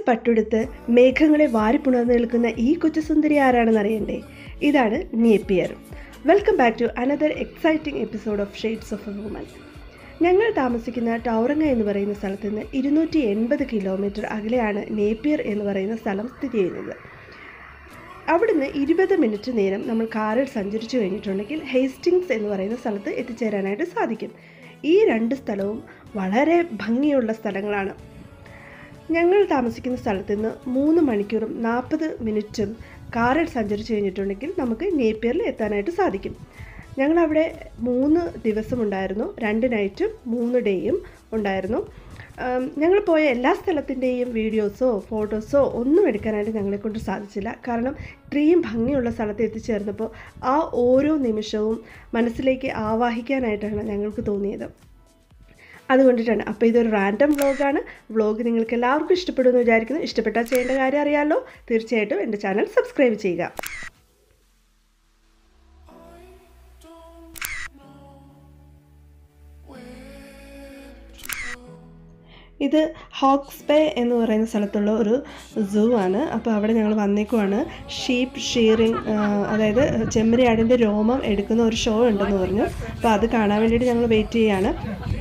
പട്ടുടുത്ത് മേഘങ്ങളെ വാരിപ്പുണർന്നു നിൽക്കുന്ന ഈ കൊച്ചുസുന്ദരി ആരാണെന്ന് അറിയണ്ടേ ഇതാണ് Napier welcome back to another exciting episode of shades of a woman ഞങ്ങൾ താമസിക്കുന്ന ടൗറങ്ങ എന്ന് പറയുന്ന സ്ഥലത്ത് നിന്ന് ഇരുന്നൂറ്റി എൺപത് കിലോമീറ്റർ അകലെയാണ് നേപ്പിയർ എന്ന് പറയുന്ന സ്ഥലം സ്ഥിതി ചെയ്യുന്നത് അവിടുന്ന് ഇരുപത് മിനിറ്റ് നേരം നമ്മൾ കാറിൽ സഞ്ചരിച്ചു കഴിഞ്ഞിട്ടുണ്ടെങ്കിൽ ഹേസ്റ്റിങ്സ് എന്ന് പറയുന്ന സ്ഥലത്ത് എത്തിച്ചേരാനായിട്ട് സാധിക്കും ഈ രണ്ട് സ്ഥലവും വളരെ ഭംഗിയുള്ള സ്ഥലങ്ങളാണ് ഞങ്ങൾ താമസിക്കുന്ന സ്ഥലത്ത് നിന്ന് മൂന്ന് മണിക്കൂറും നാൽപ്പത് മിനിറ്റും കാറിൽ സഞ്ചരിച്ചു കഴിഞ്ഞിട്ടുണ്ടെങ്കിൽ നമുക്ക് നേപ്പിയറിൽ എത്താനായിട്ട് സാധിക്കും ഞങ്ങളവിടെ മൂന്ന് ദിവസമുണ്ടായിരുന്നു രണ്ട് നൈറ്റും മൂന്ന് ഡേയും ഉണ്ടായിരുന്നു ആം, ഞങ്ങൾ പോയ എല്ലാ സ്ഥലത്തിൻ്റെയും വീഡിയോസോ ഫോട്ടോസോ ഒന്നും എടുക്കാനായിട്ട് ഞങ്ങളെ കൊണ്ട് സാധിച്ചില്ല കാരണം ഇത്രയും ഭംഗിയുള്ള സ്ഥലത്ത് എത്തിച്ചേർന്നപ്പോൾ ആ ഓരോ നിമിഷവും മനസ്സിലേക്ക് ആവാഹിക്കാനായിട്ടാണ് ഞങ്ങൾക്ക് തോന്നിയത് അതുകൊണ്ടിട്ടാണ് അപ്പോൾ ഇതൊരു റാൻഡം വ്ളോഗാണ് വ്ളോഗ് നിങ്ങൾക്ക് എല്ലാവർക്കും ഇഷ്ടപ്പെടുമെന്ന് വിചാരിക്കുന്നു ഇഷ്ടപ്പെട്ടാൽ ചെയ്യേണ്ട കാര്യം അറിയാമല്ലോ തീർച്ചയായിട്ടും എൻ്റെ ചാനൽ സബ്സ്ക്രൈബ് ചെയ്യുക ഇത് ഹോക്സ് ബേ എന്ന് പറയുന്ന സ്ഥലത്തുള്ള ഒരു സൂ ആണ് അപ്പോൾ അവിടെ ഞങ്ങൾ വന്നേക്കുവാണ് ഷീപ്പ് ഷീറിങ് അതായത് ചെമ്മരിയാടിൻ്റെ രോമം എടുക്കുന്ന ഒരു ഷോ ഉണ്ടെന്ന് പറഞ്ഞു അപ്പോൾ അത് കാണാൻ വേണ്ടിയിട്ട് ഞങ്ങൾ വെയിറ്റ് ചെയ്യാണ്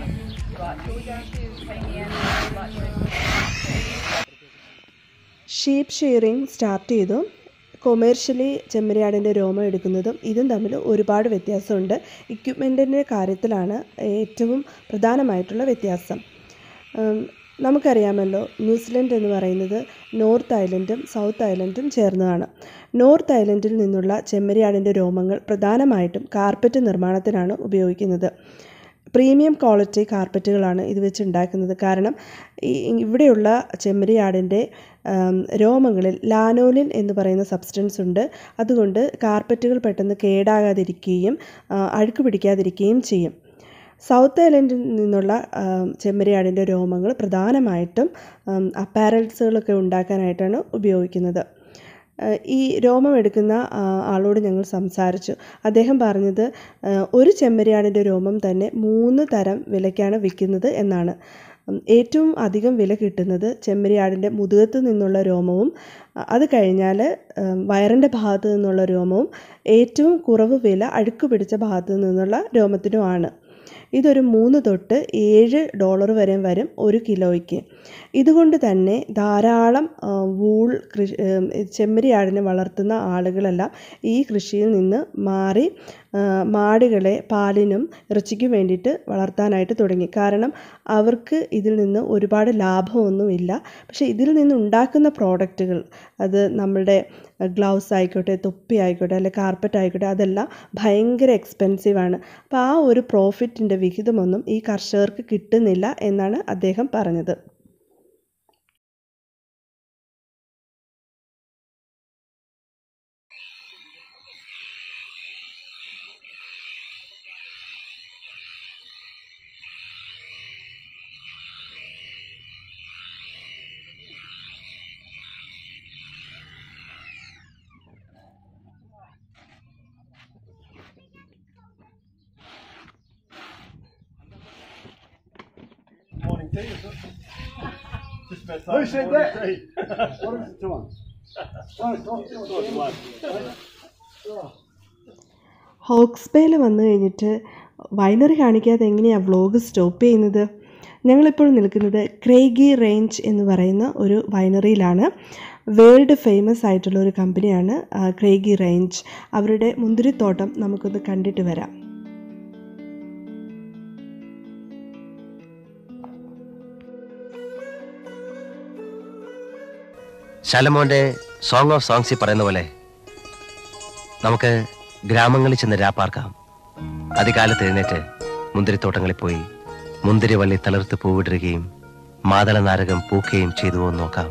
ഷീപ്പ് ഷെയറിങ് സ്റ്റാർട്ട് ചെയ്തു കൊമേഴ്ഷ്യലി ചെമ്മരിയാടിൻ്റെ രോമം എടുക്കുന്നതും ഇതും തമ്മിൽ ഒരുപാട് വ്യത്യാസമുണ്ട് ഇക്വിപ്മെൻറ്റിൻ്റെ കാര്യത്തിലാണ് ഏറ്റവും പ്രധാനമായിട്ടുള്ള വ്യത്യാസം ഉം, നമുക്കറിയാമല്ലോ ന്യൂസിലൻഡ് എന്ന് പറയുന്നത് നോർത്ത് ഐലൻഡും സൗത്ത് ഐലൻഡും ചേർന്നതാണ് നോർത്ത് ഐലൻഡിൽ നിന്നുള്ള ചെമ്മരിയാടിൻ്റെ രോമങ്ങൾ പ്രധാനമായിട്ടും കാർപ്പറ്റ് നിർമ്മാണത്തിനാണ് ഉപയോഗിക്കുന്നത് പ്രീമിയം ക്വാളിറ്റി കാർപ്പറ്റുകളാണ് ഇത് വെച്ച് ഉണ്ടാക്കുന്നത് കാരണം ഈ ഇവിടെയുള്ള ചെമ്മരിയാടിൻ്റെ ആം, രോമങ്ങളിൽ ലാനോലിൻ എന്ന് പറയുന്ന സബ്സ്റ്റൻസ് ഉണ്ട് അതുകൊണ്ട് കാർപ്പറ്റുകൾ പെട്ടെന്ന് കേടാകാതിരിക്കുകയും ആ, അഴുക്ക് പിടിക്കാതിരിക്കുകയും ചെയ്യും സൗത്ത് ഐലൻഡിൽ നിന്നുള്ള ആം, ചെമ്മരിയാടിൻ്റെ രോമങ്ങൾ പ്രധാനമായിട്ടും അപ്പാരൽസുകളൊക്കെ ഉണ്ടാക്കാനായിട്ടാണ് ഉപയോഗിക്കുന്നത് ആ, ഈ രോമം എടുക്കുന്ന ആ, ആളോട് ഞങ്ങൾ സംസാരിച്ചു അദ്ദേഹം പറഞ്ഞത് ആ, ഒരു ചെമ്മരിയാടിൻ്റെ രോമം തന്നെ മൂന്ന് തരം വിലയ്ക്കാണ് വിൽക്കുന്നത് എന്നാണ് ഉം, ഏറ്റവും അധികം വില കിട്ടുന്നത് ചെമ്മരിയാടിൻ്റെ മുതുകത്ത് നിന്നുള്ള രോമവും അ, അത് കഴിഞ്ഞാൽ വയറിൻ്റെ ഭാഗത്ത് നിന്നുള്ള രോമവും ഏറ്റവും കുറവ് വില അഴുക്ക് പിടിച്ച ഭാഗത്ത് നിന്നുള്ള രോമത്തിനുമാണ് ഇതൊരു മൂന്ന് തൊട്ട് ഏഴ് ഡോളർ വരെ വരും ഒരു കിലോയ്ക്ക് ഇതുകൊണ്ട് തന്നെ ധാരാളം ആ, വൂൾ കൃഷി ഏം, ചെമ്മരിയാടിനെ വളർത്തുന്ന ആളുകളെല്ലാം ഈ കൃഷിയിൽ നിന്ന് മാറി ആ, മാടുകളെ പാലിനും ഇറച്ചിക്കും വേണ്ടിയിട്ട് വളർത്താനായിട്ട് തുടങ്ങി കാരണം അവർക്ക് ഇതിൽ നിന്ന് ഒരുപാട് ലാഭമൊന്നുമില്ല പക്ഷേ ഇതിൽ നിന്ന് ഉണ്ടാക്കുന്ന പ്രോഡക്റ്റുകൾ അത് നമ്മളുടെ ഗ്ലൗസ് ആയിക്കോട്ടെ തൊപ്പി ആയിക്കോട്ടെ അല്ലെ കാർപ്പറ്റ് ആയിക്കോട്ടെ അതെല്ലാം ഭയങ്കര എക്സ്പെൻസീവ് ആണ് അപ്പോൾ ആ ഒരു പ്രോഫിറ്റിൻ്റെ വിഹിതമൊന്നും ഈ കർഷകർക്ക് കിട്ടുന്നില്ല എന്നാണ് അദ്ദേഹം പറഞ്ഞത് Morning tea, is it? Just about Who saying said morning that? tea. What is it to us? No, it's not. It's Not not. one. ഹോക്സ്ബേയിൽ വന്നു കഴിഞ്ഞിട്ട് വൈനറി കാണിക്കാതെ എങ്ങനെയാണ് വ്ലോഗ് സ്റ്റോപ്പ് ചെയ്യുന്നത് ഞങ്ങളിപ്പോൾ നിൽക്കുന്നത് ക്രേഗി റേഞ്ച് എന്ന് പറയുന്ന ഒരു വൈനറിയിലാണ് വേൾഡ് ഫേമസ് ആയിട്ടുള്ള ഒരു കമ്പനിയാണ് ആ, ക്രേഗി റേഞ്ച് അവരുടെ മുന്തിരിത്തോട്ടം നമുക്കൊന്ന് കണ്ടിട്ട് വരാം ശലമോന്റെ സോങ് ഓഫ് സോങ്സിൽ പറയുന്ന പോലെ നമുക്ക് ഗ്രാമങ്ങളിൽ ചെന്ന് രാപ്പാർക്കാം അതികാലത്ത് എഴുന്നേറ്റ് മുന്തിരിത്തോട്ടങ്ങളിൽ പോയി മുന്തിരിവള്ളി തളിർത്ത് പൂവിടുകയും മാതള നാരകം പൂക്കുകയും ചെയ്തുവോ എന്ന് നോക്കാം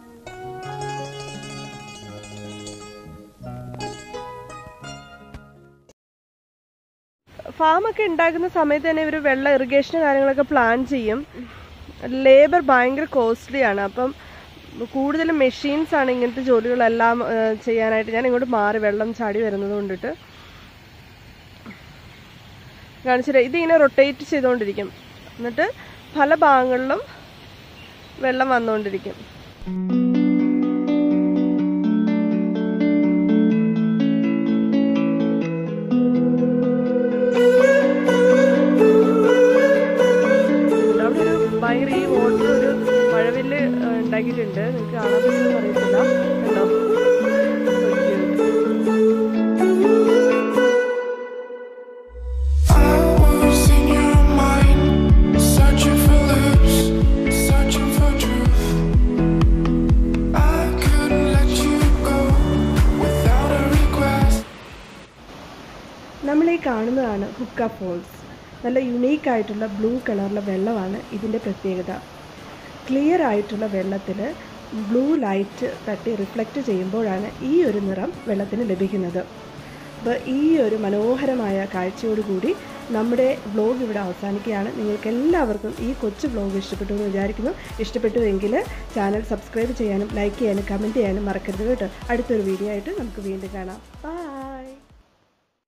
ഫാമൊക്കെ ഉണ്ടാക്കുന്ന സമയത്ത് തന്നെ ഇവർ വെള്ള ഇറിഗേഷൻ കാര്യങ്ങളൊക്കെ പ്ലാൻ ചെയ്യും ലേബർ ഭയങ്കര കോസ്റ്റ്ലി ആണ് അപ്പം കൂടുതലും മെഷീൻസ് ആണ് ഇങ്ങനത്തെ ജോലികളെല്ലാം ആ, ചെയ്യാനായിട്ട് ഞാൻ ഇങ്ങോട്ട് മാറി വെള്ളം ചാടി വരുന്നത് കൊണ്ടിട്ട് കാണിച്ചിട്ട് ഇതിങ്ങനെ റൊട്ടേറ്റ് ചെയ്തുകൊണ്ടിരിക്കും എന്നിട്ട് പല ഭാഗങ്ങളിലും വെള്ളം വന്നുകൊണ്ടിരിക്കും ഭയങ്കര ഈ വാട്ടർ ഒരു മഴവില്ല് ആ, ഉണ്ടാക്കിയിട്ടുണ്ട് നിങ്ങൾക്ക് കാണാൻ പറ്റുമെന്ന് അറിയത്തില്ല കണ്ടോ So cute. I was in your mind, searching for lips, searching for truth. I couldn't let you go without a request. നമ്മൾ ഈ കാണുന്നതാണ് ഹുക്ക ഫോൾസ് നല്ല യുണീക്ക് ആയിട്ടുള്ള ബ്ലൂ കളറിലെ വെള്ളമാണ് ഇതിൻ്റെ പ്രത്യേകത ക്ലിയർ ആയിട്ടുള്ള വെള്ളത്തിൽ ബ്ലൂ ലൈറ്റ് തട്ടി റിഫ്ലക്റ്റ് ചെയ്യുമ്പോഴാണ് ഈ ഒരു നിറം വെള്ളത്തിന് ലഭിക്കുന്നത് അപ്പോൾ ഈ ഒരു മനോഹരമായ കാഴ്ചയോടുകൂടി നമ്മുടെ വ്ലോഗ് ഇവിടെ അവസാനിക്കുകയാണ് നിങ്ങൾക്ക് എല്ലാവർക്കും ഈ കൊച്ചു വ്ലോഗ് ഇഷ്ടപ്പെട്ടു എന്ന് വിചാരിക്കുന്നു ഇഷ്ടപ്പെട്ടുവെങ്കിൽ ചാനൽ സബ്സ്ക്രൈബ് ചെയ്യാനും ലൈക്ക് ചെയ്യാനും കമൻറ്റ് ചെയ്യാനും മറക്കരുത് കേട്ടോ അടുത്തൊരു വീഡിയോ ആയിട്ട് നമുക്ക് വീണ്ടും കാണാം ബൈ